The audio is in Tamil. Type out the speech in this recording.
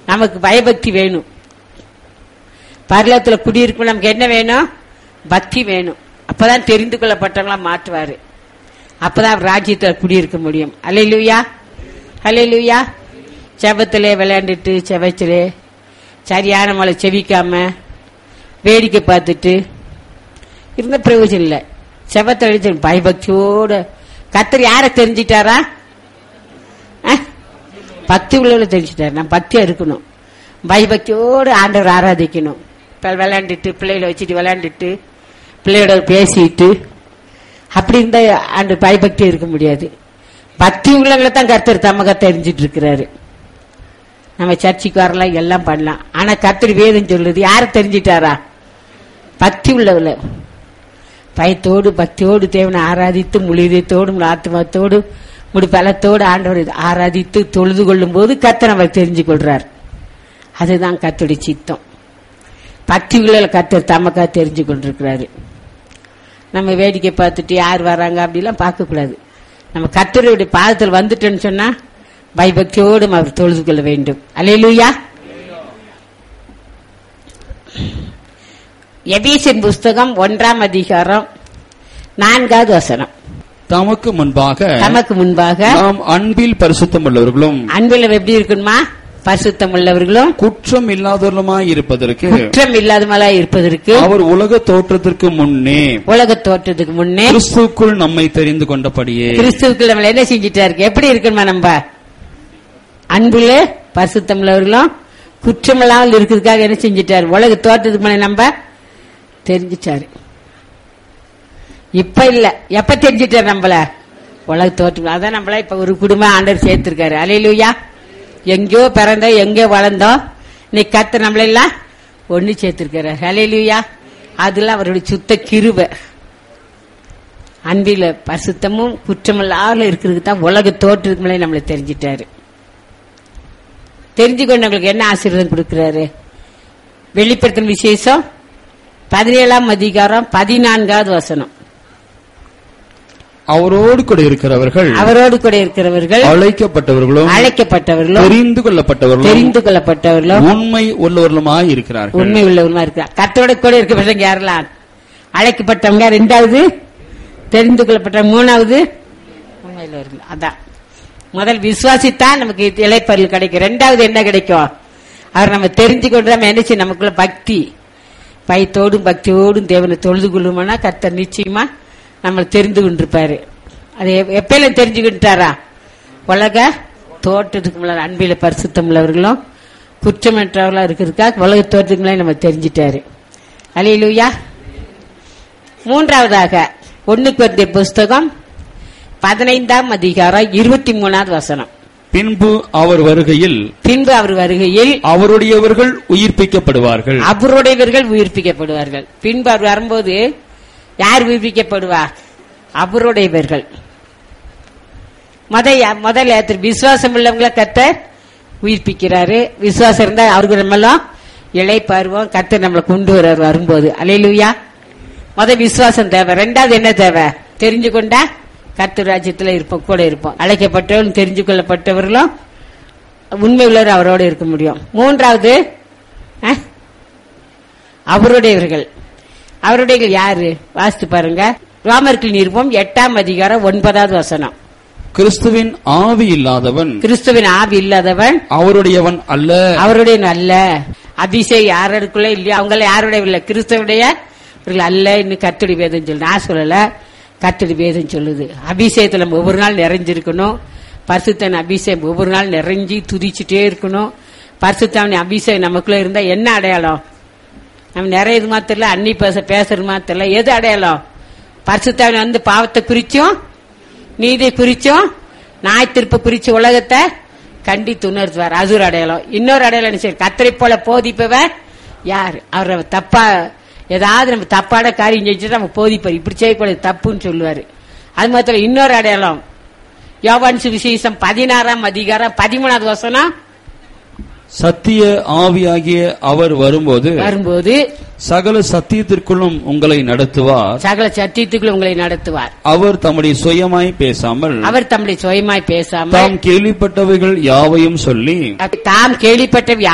நமக்கு பயபக்தி வேணும் பரலத்துல குடியிருக்கும் நமக்கு என்ன வேணும் பக்தி வேணும் அப்பதான் தெரிந்து கொள்ளப்பட்டவங்களா மாற்றுவாரு அப்பதான் அவர் ராஜ்யத்துல குடியிருக்க முடியும் அலையிலுயா அலையிலுயா செபத்திலே விளையாண்டுட்டு செவச்சிலே சரியான மழை செவிக்காம வேடிக்கை பார்த்துட்டு இருந்த பிரயோஜனம் இல்லை செபத்தை அடிச்சு பயபக்தியோட கத்தர் யாரை தெரிஞ்சிட்டாரா அஹ்? பக்தி உள்ளவளை தெரிஞ்சிட்டாரு நான் பக்தியா இருக்கணும் பயபக்தியோடு ஆண்டவர் ஆராதிக்கணும் இப்ப விளையாண்டுட்டு பிள்ளைகளை வச்சுட்டு விளையாண்டுட்டு பிள்ளையோட பேசிட்டு அப்படி இருந்தா ஆண்டு பயபக்தி இருக்க முடியாது பக்தி உள்ளவங்களை தான் கர்த்தர் தமக தெரிஞ்சிட்டு இருக்கிறாரு நம்ம சர்ச்சுக்கு வரலாம் எல்லாம் பண்ணலாம் ஆனா கர்த்தர் வேதம் சொல்லுது யாரை தெரிஞ்சிட்டாரா பக்தி உள்ளவள பயத்தோடு பக்தியோடு தேவனை ஆராதித்து முழுதத்தோடு ஆத்மாத்தோடு முடி பலத்தோடு ஆண்டவர் ஆராதித்து தொழுது கொள்ளும் போது கர்த்தர் நம்ம தெரிஞ்சு கொள்றார் அதுதான் கர்த்தருடைய சித்தம் பக்தி உள்ள கர்த்தர் தமக்கா தெரிஞ்சு கொண்டிருக்கிறாரு நம்ம வேடிக்கை பார்த்துட்டு யார் வராங்க அப்படிலாம் பார்க்கக்கூடாது நம்ம கர்த்தருடைய பாதத்தில் வந்துட்டோன்னு சொன்னா பயபக்தியோடு அவர் தொழுது கொள்ள வேண்டும் அலையலூயா எபீசின் புஸ்தகம் ஒன்றாம் அதிகாரம் நான்காவது வசனம் தமக்கு முன்பாக தமக்கு முன்பாக நாம் அன்பில் பரிசுத்தம் உள்ளவர்களும் அன்பில் எப்படி இருக்கணுமா பரிசுத்தம் உள்ளவர்களும் குற்றம் இல்லாதவர்களுமாய் இருப்பதற்கு குற்றம் இல்லாதமலா இருப்பதற்கு அவர் உலக தோற்றத்திற்கு முன்னே உலக தோற்றத்துக்கு முன்னே கிறிஸ்துக்குள் நம்மை தெரிந்து கொண்டபடியே கிறிஸ்துவுக்குள்ள நம்மள என்ன செஞ்சிட்டாரு எப்படி இருக்கணுமா நம்ம அன்புல பரிசுத்தம் உள்ளவர்களும் குற்றமில்லாமல் இருக்கிறதுக்காக என்ன செஞ்சிட்டாரு உலக தோற்றத்துக்கு முன்னே நம்ம தெரிஞ்சிட்டாரு இப்ப இல்ல எப்ப தெரிஞ்சிட்டாரு நம்மள உலக தோற்றம் அதான் நம்மள இப்ப ஒரு குடும்பம் ஆண்டவர் சேர்த்திருக்காரு அலையிலுயா எங்கேயோ பிறந்தோம் எங்கேயோ வளர்ந்தோம் இன்னைக்கு கத்து நம்மளெல்லாம் ஒண்ணு சேர்த்திருக்காரு அலையிலுயா அதெல்லாம் அவருடைய சுத்த கிருபை அன்பில பரிசுத்தமும் குற்றமில்லாத இருக்கிறதுக்கு தான் உலக தோற்றத்துக்கு மேலே நம்மளை தெரிஞ்சிட்டாரு தெரிஞ்சு கொண்டவங்களுக்கு என்ன ஆசீர்வாதம் கொடுக்கிறாரு வெளிப்படுத்தின விசேஷம் பதினேழாம் அதிகாரம் பதினான்காவது வசனம் அவரோடு கூட இருக்கிறவர்கள் அவரோடு கூட இருக்கிறவர்கள் அழைக்கப்பட்டவர்களும் அழைக்கப்பட்டவர்களும் தெரிந்து கொள்ளப்பட்டவர்களும் தெரிந்து கொள்ளப்பட்டவர்களும் உண்மை உள்ளவர்களுமாய் இருக்கிறார்கள் உண்மை உள்ளவருமா இருக்கிறார் கத்தோட கூட இருக்கப்பட்டவங்க யாரெல்லாம் அழைக்கப்பட்டவங்க ரெண்டாவது தெரிந்து கொள்ளப்பட்ட மூணாவது உண்மை உள்ளவர்கள் அதான் முதல் விசுவாசித்தான் நமக்கு இலைப்பொருள் கிடைக்கும் ரெண்டாவது என்ன கிடைக்கும் அவர் நம்ம தெரிஞ்சு கொண்டு நம்ம என்ன செய்யும் நமக்குள்ள பக்தி பயத்தோடும் பக்தியோடும் தேவனை தொழுது கொள்ளுமானா கர்த்தர் நிச்சயமா நம்மளை தெரிந்து கொண்டிருப்பாரு அது எப்- எப்பெல்லாம் தெரிஞ்சுக்கிட்டாரா உலக தோட்டத்துக்கு முன்னாடி அன்பில பரிசுத்தம் உள்ளவர்களும் குற்றமற்றவர்களா இருக்கிறதுக்காக உலக தோட்டத்துக்கு முன்னாடி நம்ம தெரிஞ்சிட்டாரு அலையிலுயா மூன்றாவதாக ஒண்ணுக்கு வந்த புஸ்தகம் பதினைந்தாம் அதிகாரம் இருபத்தி மூணாவது வசனம் பின்பு அவர் வருகையில் பின்பு அவர் வருகையில் அவருடையவர்கள் உயிர்ப்பிக்கப்படுவார்கள் அவருடையவர்கள் உயிர்ப்பிக்கப்படுவார்கள் பின்பு அவர் வரும்போது யார் உயிர்ப்பிக்கப்படுவா அவருடையவர்கள் முத முதல்ல விசுவாசம் உள்ளவங்கள கத்தர் உயிர்ப்பிக்கிறாரு விசுவாசம் இருந்தா அவருக்கு நம்மளும் இலை பருவம் கத்தர் நம்மளை கொண்டு வர்றாரு வரும்போது அலையிலுயா முத விசுவாசம் தேவை ரெண்டாவது என்ன தேவை தெரிஞ்சு கொண்டா கர்த்தர் ராஜ்யத்துல இருப்போம் கூட இருப்போம் அழைக்கப்பட்டவர்களும் தெரிஞ்சு கொள்ளப்பட்டவர்களும் உண்மை உள்ளவர் அவரோட இருக்க முடியும் மூன்றாவது அஹ், அவருடையவர்கள் அவருடைய யாரு வாசித்து பாருங்க ரோமர்கள் நிருபம் எட்டாம் அதிகாரம் ஒன்பதாவது வசனம் கிறிஸ்துவின் ஆவி இல்லாதவன் கிறிஸ்துவின் ஆவி இல்லாதவன் அவருடையவன் அல்ல அவருடைய நல்ல அபிஷேக் யாருக்குள்ள இல்லையா அவங்கள யாருடைய இல்ல கிறிஸ்தவருடைய இவர்கள் அல்ல இன்னும் கத்தடி வேதம் சொல்லு நான் சொல்லல கத்தடி வேதம் சொல்லுது அபிஷேகத்துல நம்ம ஒவ்வொரு நாள் நிறைஞ்சிருக்கணும் பரிசுத்தன் அபிஷேகம் ஒவ்வொரு நாள் நிறைஞ்சி துதிச்சுட்டே இருக்கணும் பரிசுத்தாவின் அபிஷேகம் நமக்குள்ள இருந்தா என்ன அடையாளம் நம்ம நிறைய மாத்திரல அன்னி பேச பேசுறது மாத்திரல எது அடையாளம் பரிசுத்தாவின் வந்து பாவத்தை குறிச்சும் நீதி குறிச்சும் நாய் திருப்ப குறிச்சு உலகத்தை கண்டித்து உணர்த்துவார் அது ஒரு அடையாளம் இன்னொரு அடையாளம் என்ன செய்ய கத்தரை போல போதிப்பவர் யார் அவர் தப்பா ஏதாவது நம்ம தப்பான காரியம் செஞ்சுட்டு நம்ம போதிப்பார் இப்படி செய்யக்கூடாது தப்புன்னு சொல்லுவாரு அது மாத்திரம் இன்னொரு அடையாளம் யோவான் சுவிசேஷம் பதினாறாம் அதிகாரம் பதிமூணாவது வசனம் சத்திய ஆவியாகிய அவர் வரும்போது வரும்போது சகல சத்தியத்திற்குள்ளும் உங்களை நடத்துவார் சகல சத்தியத்துக்குள் உங்களை நடத்துவார் அவர் தம்முடைய சுயமாய் பேசாமல் அவர் தம்முடைய சுயமாய் பேசாமல் தாம் கேள்விப்பட்டவைகள் யாவையும் சொல்லி தாம் கேள்விப்பட்ட